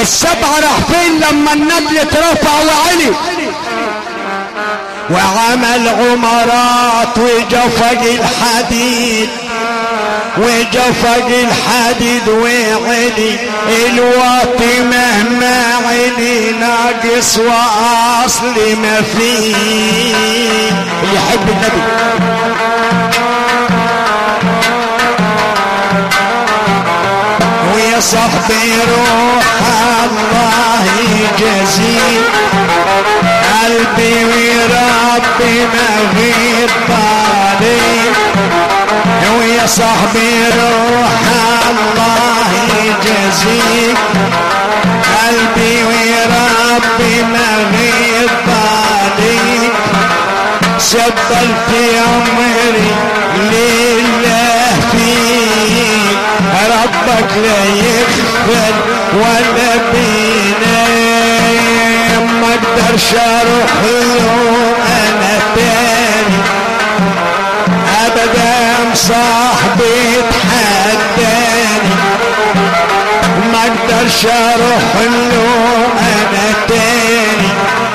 السبعة راح فين لما النبي اترفع وعلي وعمل عمرات وجفق الحديد وجفق الحديد وعلي الواطي مهما علي ناقص واصل ما فيه اللي يحب النبي ويا صاحبي روح الله يجزيك قلبي وربي ما غير طريق ويا صاحبي روح الله يجزيك قلبي وربي ما غير طريق سبلت عمري لله فيك ربك لا يغفل ولا بينام ما اقدرش اروح له انا تاني ابدا صاحبي اتحداني ما اقدرش اروح له انا تاني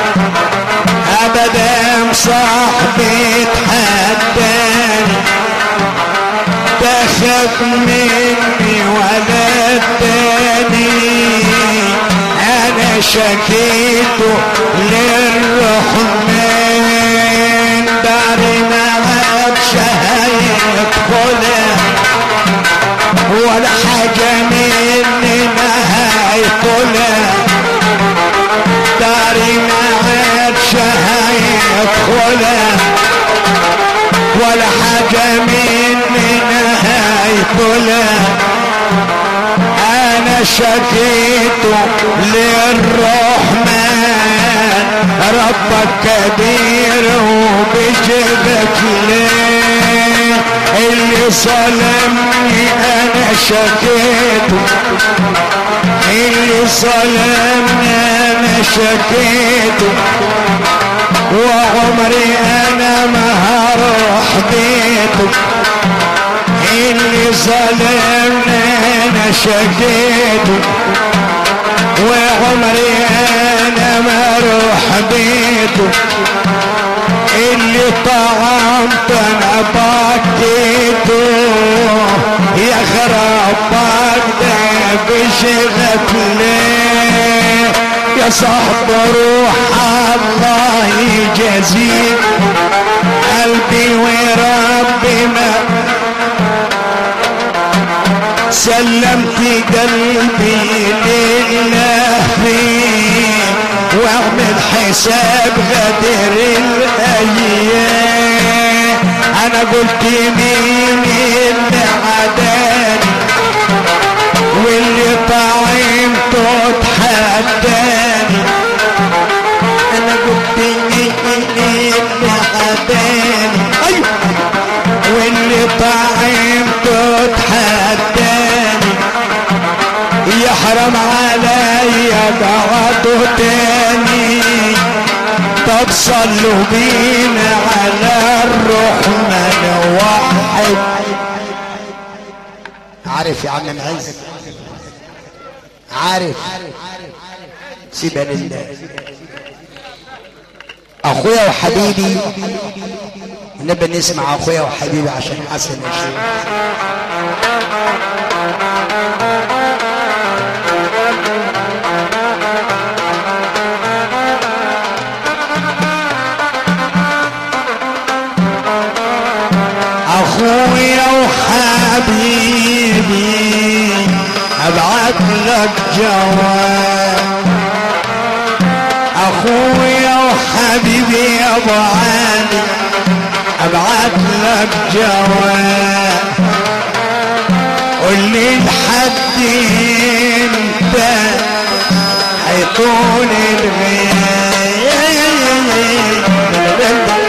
ابدا صاحبي اتحداني ده خاف مني ولا اداني انا شكيته للرحمن داري ما عادش هيدخلها ولا حاجة مني ما هيدخلها داري ما عادش هيدخلها ولا حاجة مني هيدخلها انا شكيت للرحمن ربك كبير وبجبك ليه اللي ظلمني انا شكيت اللي ظلمني انا شكيت وعمري انا ما هروح بيته اللي ظلمني انا شكيته وعمري انا ما اروح بيته اللي طعمت انا بكيته يا خرابك ده بشغف ليه يا صاحب روح الله يجازيك قلبي وربي ما سلمت قلبي لله فيه واعمل حساب غدر الايام انا قلت مين اللي عداني واللي طعمته اتحداني انا قلت مين اللي عداني ايوه واللي طعمته اتحداني يحرم عليا بعضه تاني طب صلوا بينا على الرحمن واحد عارف يا عم معز عارف سيبها لله اخويا وحبيبي نبي نسمع اخويا وحبيبي عشان حسن الشيخ اخويا وحبيبي ابعت لك جواب اخويا وحبيبي يا ابو علي ابعت لك جواب قول لي لحد امتى هيكون الغياب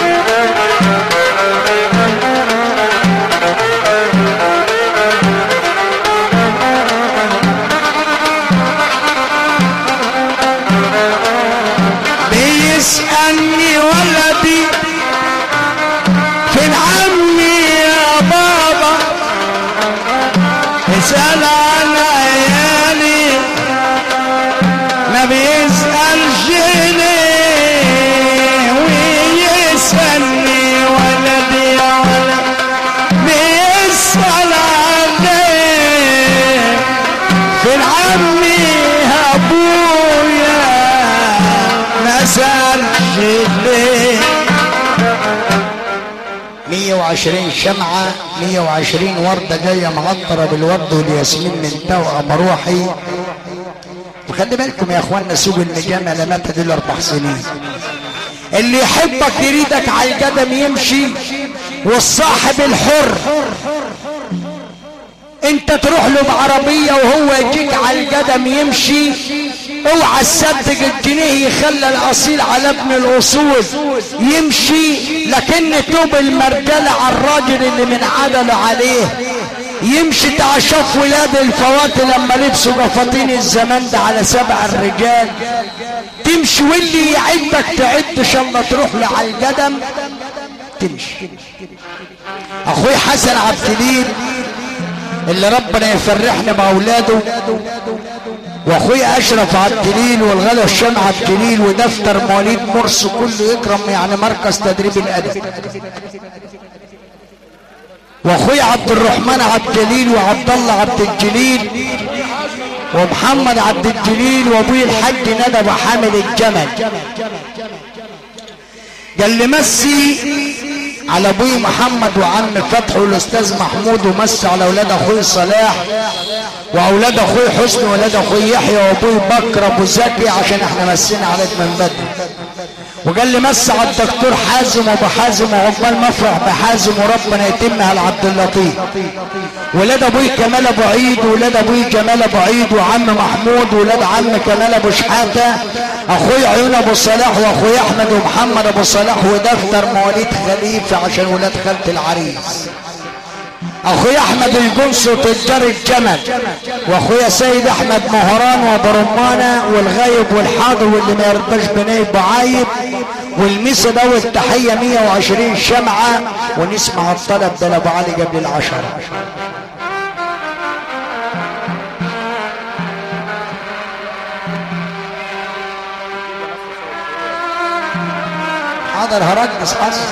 بيسألني ولدي فين عمي يا بابا اسأل عن عيالي 120 شمعة 120 وردة جاية معطرة بالورد والياسمين من توأم روحي وخلي بالكم يا اخوانا سوق النجامة لما تدل اربع سنين اللي يحبك يريدك على القدم يمشي والصاحب الحر انت تروح له بعربية وهو يجيك على القدم يمشي اوعى تصدق الجنيه يخلى الاصيل على ابن الاصول يمشي لكن توب المرجلة على الراجل اللي من عدله عليه يمشي تعشف ولاد الفوات لما لبسوا قفاطين الزمان ده على سبع الرجال تمشي واللي يعدك تعد ان شاء الله تروح له على القدم تمشي اخوي حسن عبد الجليل اللي ربنا يفرحنا باولاده واخوي اشرف عبد الجليل والغلا الشام عبد الجليل ودفتر مواليد مرس كله يكرم يعني مركز تدريب الادب واخوي عبد الرحمن عبد الجليل وعبد الله عبد الجليل ومحمد عبد الجليل وابوي الحاج ندى وحامل الجمل قال لي مسي على ابوي محمد وعم فتحي والاستاذ محمود ومسي على اولاد اخوي صلاح واولاد اخوي حسني واولاد اخوي يحيى وابوي بكر ابو زكي عشان احنا مسينا عليك من بدري وقال لي مس على الدكتور حازم وابو حازم وعقبال مفرح بحازم وربنا يتمها لعبد اللطيف ولاد ابوي كمال ابو عيد ولاد ابوي جمال ابو عيد وعم محمود ولاد عم كمال ابو شحاته اخوي عيون ابو صلاح واخوي احمد ومحمد ابو صلاح ودفتر مواليد خليفه عشان ولاد خالة العريس اخويا احمد الجنس وتجار الجمل واخويا سيد احمد مهران وابو رمانه والغايب والحاضر واللي ما يرضاش بنايب بعايب والمسا ده والتحيه 120 شمعه ونسمع الطلب ده لابو علي قبل العشره حاضر هرقص حاضر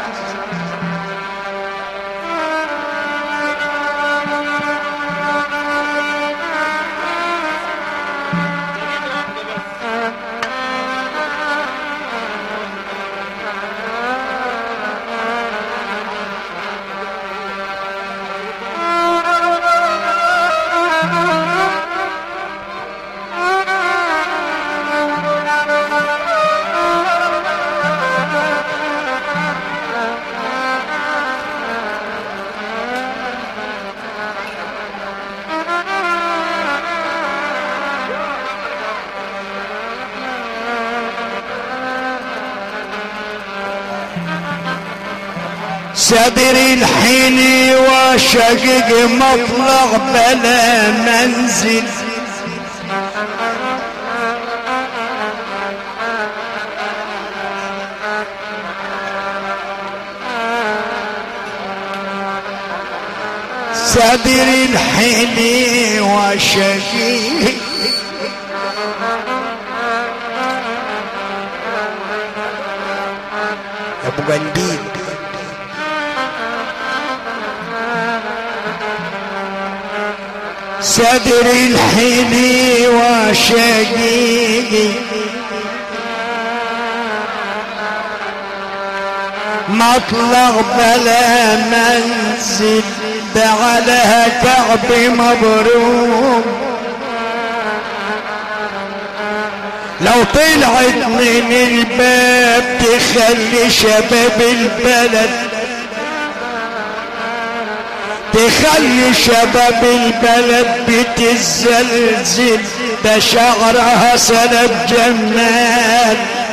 صدري الحين وشقق مطلع بلا منزل صدري الحين وشقق ابو قنديل صدري الحين وشقيقي مطلع بلا منزل على كعبي مبروك لو طلعت من الباب تخلي شباب البلد تخلي شباب البلد بتزلزل ده شعرها سلب جمال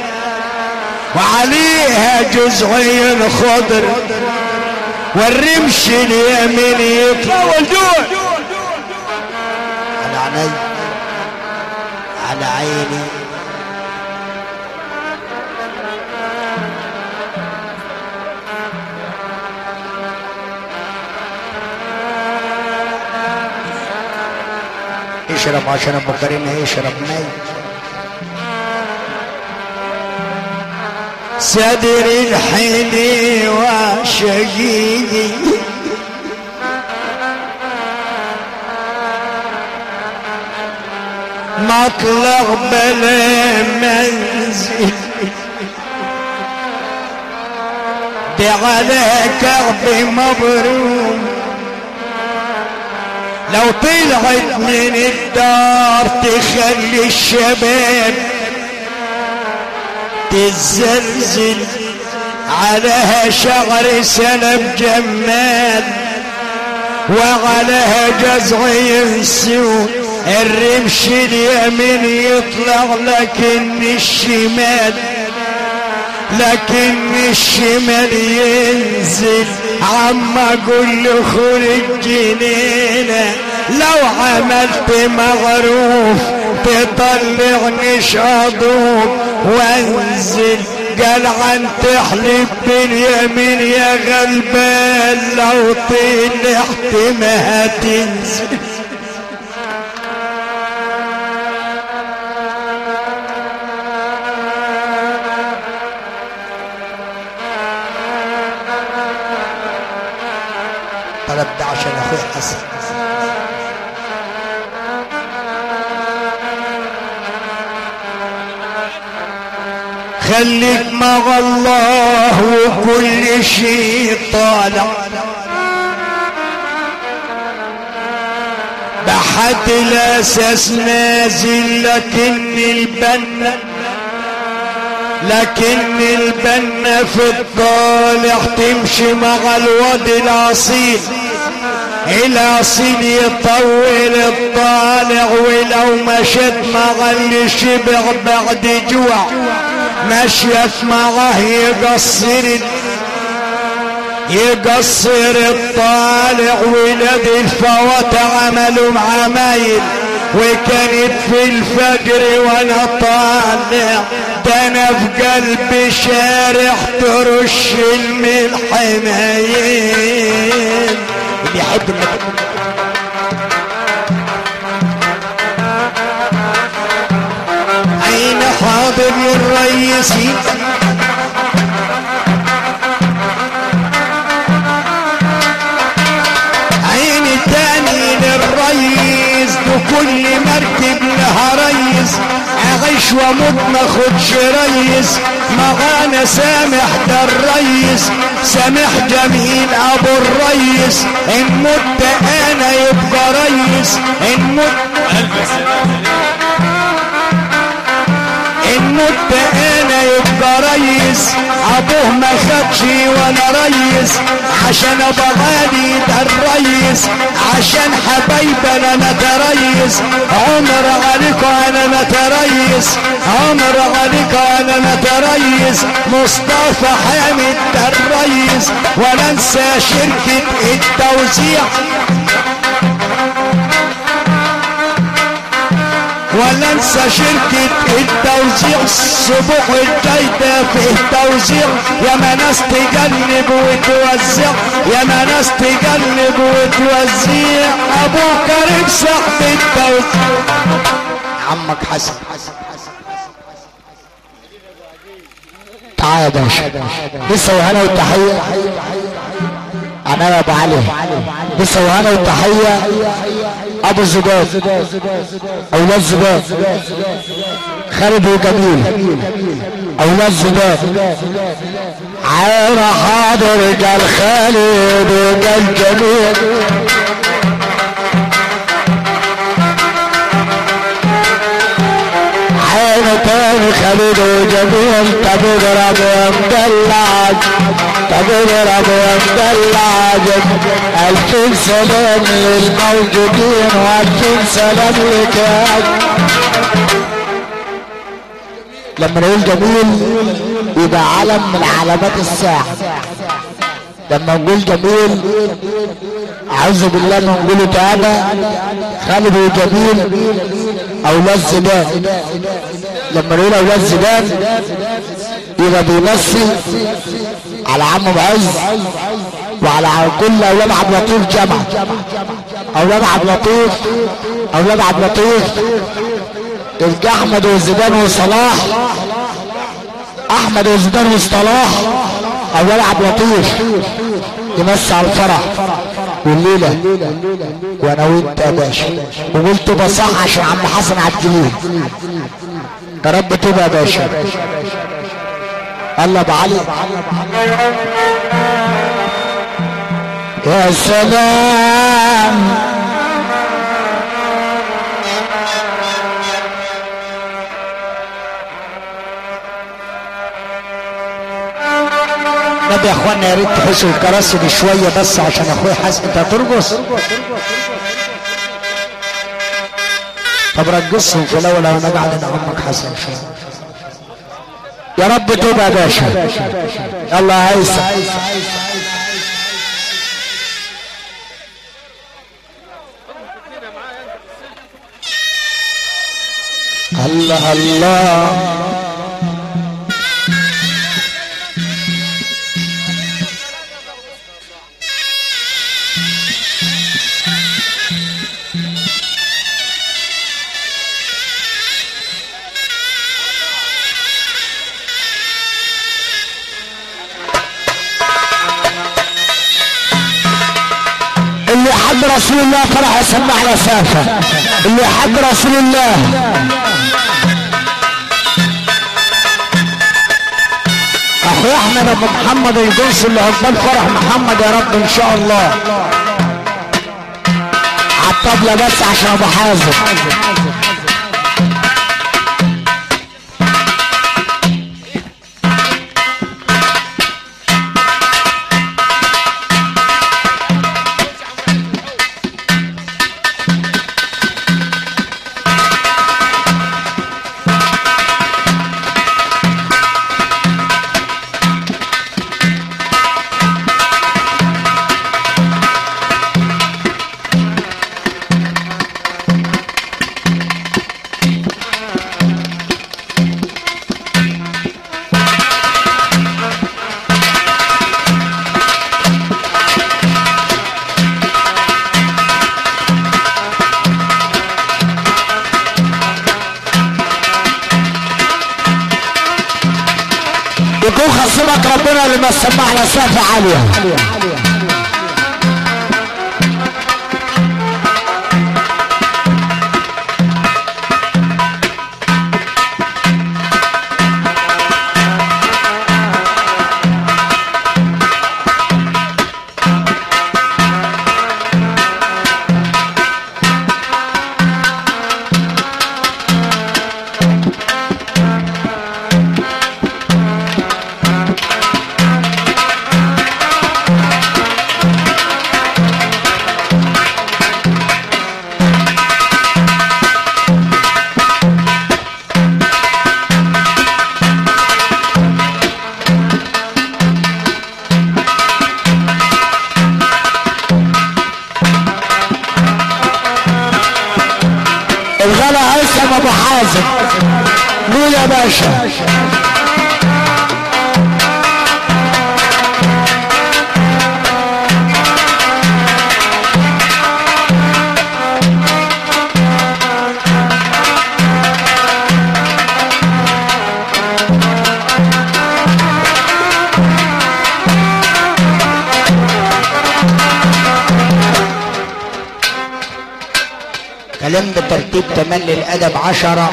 وعليها جزعين خضر والرمش اليمين يطلع والجوع على عيني على عيني اشرب عشان ابو كريم يشرب مي صدري الحين وشقيقي مطلع بلا منزل دي على كعب مبروم لو طلعت من الدار تخلي الشباب تزلزل عليها شعر سلب جمال وعليها جزع ينسون الرمش اليمين يطلع لكن الشمال لكن الشمال ينزل عم اقول له خرج جنينه لو عملت مغروف تطلعني شاضوب وانزل قال عن تحلف باليمين يا غلبان لو طلعت ما هتنزل طلب ده عشان اخوي حسن خليك مع الله وكل شيء طالع بحد الاساس نازل لكن البنا لكن البنا في الطالع تمشي مع الواد الاصيل الاصيل يطول الطالع ولو مشت مع اللي شبع بعد جوع مشيت معه يقصر يقصر الطالع ولاد الفوات عملوا عمايل وكانت في الفجر وانا طالع ده انا في قلب شارع ترش الملح مايل اللي يحب انك اين حاضر الرئيسين عين تاني للريس وكل مركب لها ريس اعيش واموت ما خدش ريس معانا سامح ده الريس سامح جميل ابو الريس ان مت انا يبقى ريس ان مت ان مت انا يبقى ريس ابوه ما خدش ولا ريس عشان ابقى غالي ده الريس عشان حبايبنا انا تريس عمر عليكم انا ما تريس عمر عليكم انا ما تريس مصطفى حامد ده الريس ولا انسى شركة التوزيع ولا انسى شركة التوزيع الصبح الجايدة في التوزيع يا ما ناس تجنب وتوزع يا ما ناس تجنب وتوزيع ابو كريم صاحب التوزيع عمك حسن تعال يا باشا لسه وهنا والتحية انا يا ابو علي لسه وهنا والتحية ابو الزجاج اولاد زجاج خالد وجميل اولاد زجاج عين حاضر رجال خالد ورجال جميل عين تاني خالد وجميل طب اضرب يا مدلع طب اضرب يا مدلع الفين سلام للموجودين والفين سلام لك يا لما نقول جميل يبقى علم من علامات الساعة لما نقول جميل اعوذ بالله ما نقوله تعالى خالد وجميل اولاد زيدان لما نقول اولاد زيدان يبقى بيمثل على عم معز وعلى كل اولاد عبد اللطيف جمع اولاد عبد اللطيف اولاد عبد اللطيف يبقى احمد وزيدان وصلاح احمد وزيدان وصلاح اولاد عبد اللطيف يمسي على الفرح والليلة وانا وانت يا باشا وقلت بصح عشان عم حسن عبد الجليل يا رب تبقى يا باشا الله ابو علي يا سلام نبي يا اخوانا يا ريت تحسوا الكراسي دي شويه بس عشان اخوي حسن انت هترقص طب رقصهم في الاول وانا قاعد انا عمك حسن شويه يا رب توب يا باشا يلا يا هيثم الله الله اللي حب رسول الله فرح يسمع لسافة اللي حب رسول الله اخوي احمد ابو محمد الجنس اللي عقبال فرح محمد يا رب ان شاء الله عالطبلة بس عشان ابو حازم يكون خصمك ربنا لما سمعنا سافة عالية الغلا هيثم ابو حازم قول يا باشا كلام بترتيب تملي الادب عشرة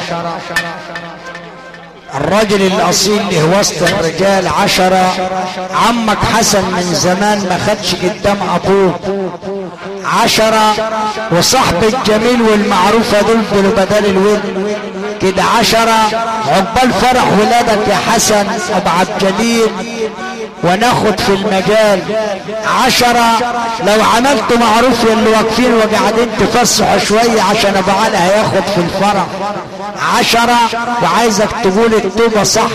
الراجل الاصيل له وسط الرجال عشرة عمك حسن من زمان ما خدش قدام ابوك عشرة وصاحب الجميل والمعروفة دول دول بدل الود كده عشرة عقبال فرح ولادك يا حسن ابو عبد الجليل وناخد في المجال عشرة لو عملتوا معروف يا اللي واقفين وقاعدين تفسحوا شوية عشان ابو علي هياخد في الفرح عشرة وعايزك تقول التوبة صح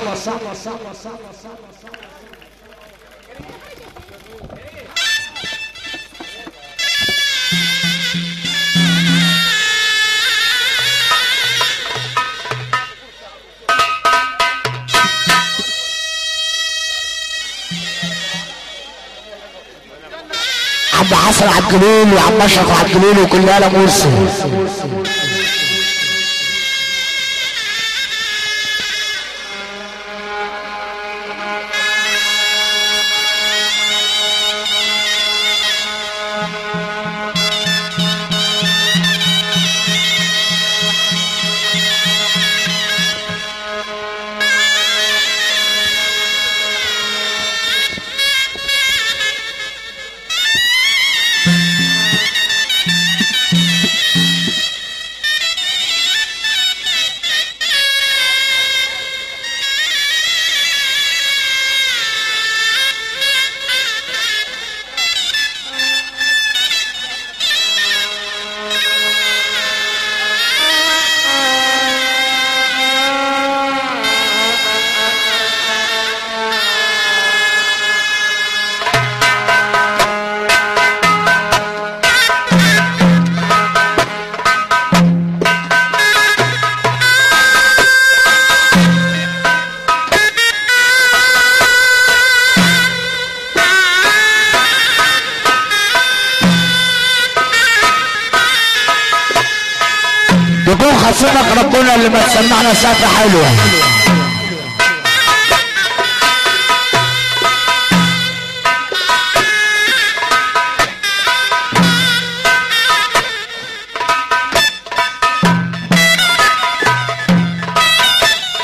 عم حسن عبد الجليل وعم اشرف عبد الجليل وكلها لا مرسي يحصنك ربنا اللي ما تسمعنا ساعة حلوة